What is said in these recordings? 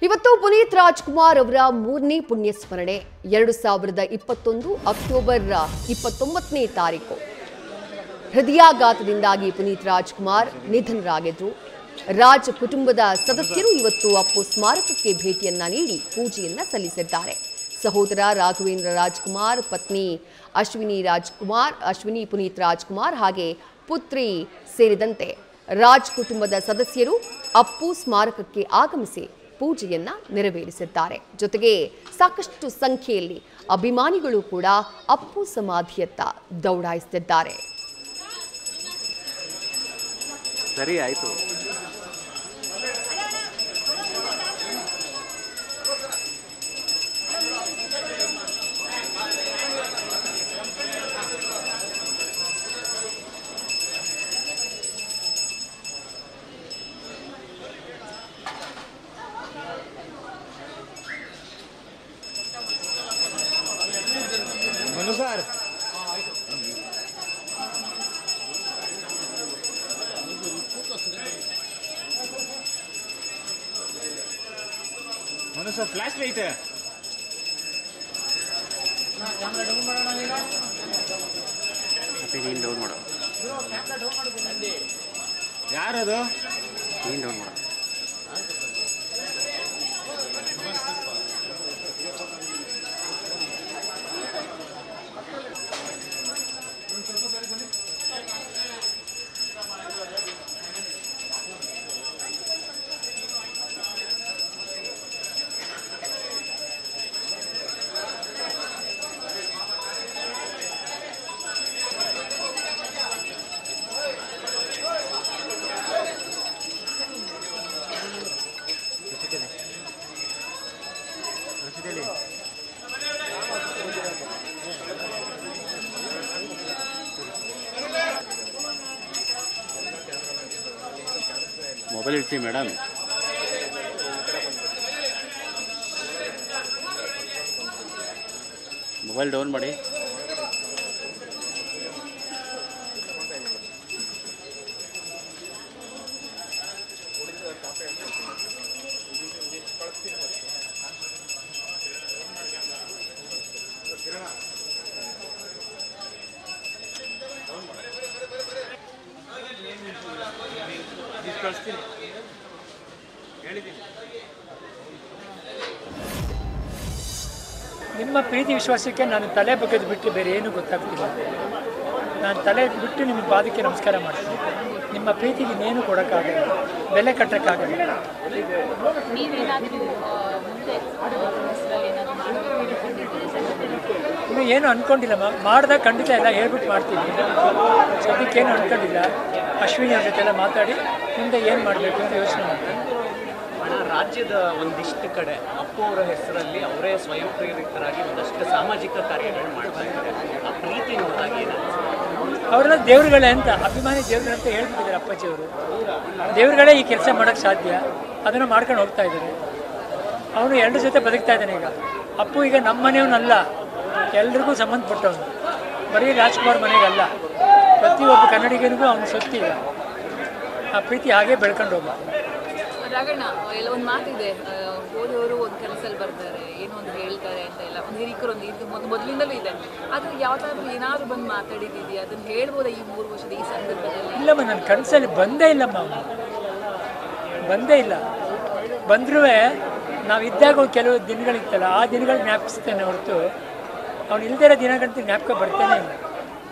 ಇವತ್ತು ಪುನೀತ್ ರಾಜ್ಕುಮಾರ್ ಅವರ ಮೂರನೇ ಪುಣ್ಯಸ್ಮರಣೆ ಎರಡು ಸಾವಿರದ ಇಪ್ಪತ್ತೊಂದು ಅಕ್ಟೋಬರ್ ಇಪ್ಪತ್ತೊಂಬತ್ತನೇ ತಾರೀಕು ಹೃದಯಾಘಾತದಿಂದಾಗಿ ಪುನೀತ್ ರಾಜ್ಕುಮಾರ್ ನಿಧನರಾಗಿದ್ರು ರಾಜ್ ಕುಟುಂಬದ ಸದಸ್ಯರು ಇವತ್ತು ಅಪ್ಪು ಸ್ಮಾರಕಕ್ಕೆ ಭೇಟಿಯನ್ನ ನೀಡಿ ಪೂಜೆಯನ್ನ ಸಲ್ಲಿಸಿದ್ದಾರೆ ಸಹೋದರ ರಾಘವೇಂದ್ರ ರಾಜ್ಕುಮಾರ್ ಪತ್ನಿ ಅಶ್ವಿನಿ ರಾಜ್ಕುಮಾರ್ ಅಶ್ವಿನಿ ಪುನೀತ್ ರಾಜ್ಕುಮಾರ್ ಹಾಗೆ ಪುತ್ರಿ ಸೇರಿದಂತೆ ರಾಜ್ ಕುಟುಂಬದ ಸದಸ್ಯರು ಅಪ್ಪು ಸ್ಮಾರಕಕ್ಕೆ ಆಗಮಿಸಿ ಪೂಜೆಯನ್ನ ನೆರವೇರಿಸಿದ್ದಾರೆ ಜೊತೆಗೆ ಸಾಕಷ್ಟು ಸಂಖ್ಯೆಯಲ್ಲಿ ಅಭಿಮಾನಿಗಳು ಕೂಡ ಅಪ್ಪು ಸಮಾಧಿಯತ್ತ ದೌಡಾಯಿಸುತ್ತಿದ್ದಾರೆ ಸರಿ ಆಯ್ತು Manu sir Manu sir flashlight ಮತ್ತೆ ನೀನು ಡೌನ್ ಮಾಡು ಯಾರದು ನೀನು ಡೌನ್ ಮಾಡು ಮೊಬೈಲ್ ಇಡ್ಸಿ ಮೇಡಮ್ ಮೊಬೈಲ್ ಡೌನ್ ಮಾಡಿ ನಿಮ್ಮ ಪ್ರೀತಿ ವಿಶ್ವಾಸಕ್ಕೆ ನಾನು ತಲೆ ಬಗ್ಗೆದು ಬಿಟ್ಟು ಬೇರೆ ಏನು ಗೊತ್ತಾಗ್ತಿಲ್ಲ ನಾನು ತಲೆ ಬಿಟ್ಟು ನಿಮ್ಮ ಪಾದಕ್ಕೆ ನಮಸ್ಕಾರ ಮಾಡ್ತೀನಿ ನಿಮ್ಮ ಪ್ರೀತಿಗೆ ಇನ್ನೇನು ಕೊಡೋಕ್ಕಾಗಲ್ಲ ಬೆಲೆ ಕಟ್ಟೋಕ್ಕಾಗಲ್ಲ ನೀವೇನಾದರೂ ಮುಂದೆ ಹೆಸರಲ್ಲಿ ಏನಾದರೂ ಮಾಡಬೇಕು ಅನ್ಕೊಂಡಿದ್ದೀರಿ ಇನ್ನು ಏನು ಅಂದ್ಕೊಂಡಿಲ್ಲ ಮಾಡಿದಾಗ ಖಂಡಿತ ಎಲ್ಲ ಹೇಳ್ಬಿಟ್ಟು ಮಾಡ್ತೀನಿ ಸದ್ಯಕ್ಕೇನು ಅಂದ್ಕೊಂಡಿಲ್ಲ ಅಶ್ವಿನಿ ಅವ್ರ ಜೊತೆ ಎಲ್ಲ ಮಾತಾಡಿ ಮುಂದೆ ಏನು ಮಾಡಬೇಕು ಅಂತ ಯೋಚನೆ ಮಾಡ್ತೀನಿ ಹಣ ರಾಜ್ಯದ ಒಂದಿಷ್ಟು ಕಡೆ ಅಪ್ಪು ಅವರ ಹೆಸರಲ್ಲಿ ಅವರೇ ಸ್ವಯಂ ಪ್ರೇರಿತರಾಗಿ ಒಂದಷ್ಟು ಸಾಮಾಜಿಕ ಕಾರ್ಯಗಳು ಮಾಡ್ತಾ ಇದ್ದಾರೆ ಆ ಪ್ರೀತಿ ನೋಡಿದಾಗ ಏನಾಗುತ್ತೆ ಅವರೆಲ್ಲ ದೇವ್ರುಗಳೇ ಅಂತ ಅಭಿಮಾನಿ ದೇವ್ರುಗಳೇ ಅಂತ ಹೇಳ್ಬಿಟ್ಟಿದ್ದಾರೆ ಅಪ್ಪಾಜಿಯವರು ದೇವ್ರುಗಳೇ ಈ ಕೆಲಸ ಮಾಡೋಕ್ಕೆ ಸಾಧ್ಯ ಅದನ್ನು ಮಾಡ್ಕೊಂಡು ಹೋಗ್ತಾ ಇದ್ದಾರೆ ಅವನು ಎರಡರ ಜೊತೆ ಬದುಕ್ತಾ ಇದ್ದಾನೆ ಈಗ ಅಪ್ಪು ಈಗ ನಮ್ಮ ಮನೆಯವನಲ್ಲ ಎಲ್ರಿಗೂ ಸಂಬಂಧಪಟ್ಟವನು ಬರೀ ರಾಜ್ಕುಮಾರ್ ಮನೆಗಲ್ಲ ಪ್ರತಿಯೊಬ್ಬ ಕನ್ನಡಿಗನಿಗೂ ಅವನು ಸೊತ್ತು ಈಗ ಆ ಪ್ರೀತಿ ಹಾಗೆ ಬೆಳ್ಕೊಂಡು ಹೋಗ ರಾಗಣ್ಣ ಎಲ್ಲ ಒಂದು ಮಾತಿದೆ ಆ, ಓದೋರು ಒಂದು ಕೆಲಸದಲ್ಲಿ ಬರ್ತಾರೆ ಏನೋ ಒಂದು ಹೇಳ್ತಾರೆ ಅಂತ ಎಲ್ಲ ಒಂದು ಹಿರಿಕರು ಒಂದು ಇದು ಮೊದ್ ಮೊದಲಿಂದಲೂ ಇದೆ ಆದರೆ ಯಾವ್ದಾದ್ರು ಏನಾದರೂ ಬಂದು ಮಾತಾಡಿದ್ದೀವಿ ಅದನ್ನು ಹೇಳ್ಬೋದಾ ಈ ಮೂರು ವರ್ಷದ ಈ ಸಂದರ್ಭದಲ್ಲಿ ಇಲ್ಲಮ್ಮ ನನ್ನ ಕನಸಲ್ಲಿ ಬಂದೇ ಇಲ್ಲಮ್ಮ ಅವನು ಬಂದೇ ಇಲ್ಲ ಬಂದ್ರೂ ನಾವಿದ್ದಾಗ ಒಂದು ಕೆಲವು ದಿನಗಳಿತ್ತಲ್ಲ ಆ ದಿನಗಳು ಜ್ಞಾಪಿಸ್ತೇನೆ ಹೊರತು ಅವ್ನು ಇಲ್ದೇ ಇರೋ ದಿನಗಳಂತೂ ಜ್ಞಾಪಕ ಬರ್ತಾನೆ ಇಲ್ಲ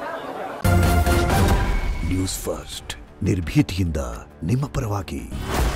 ನ್ಯೂಸ್ ಫಸ್ಟ್ ನಿರ್ಭೀತಿಯಿಂದ ನಿಮ್ಮ ಪರವಾಗಿ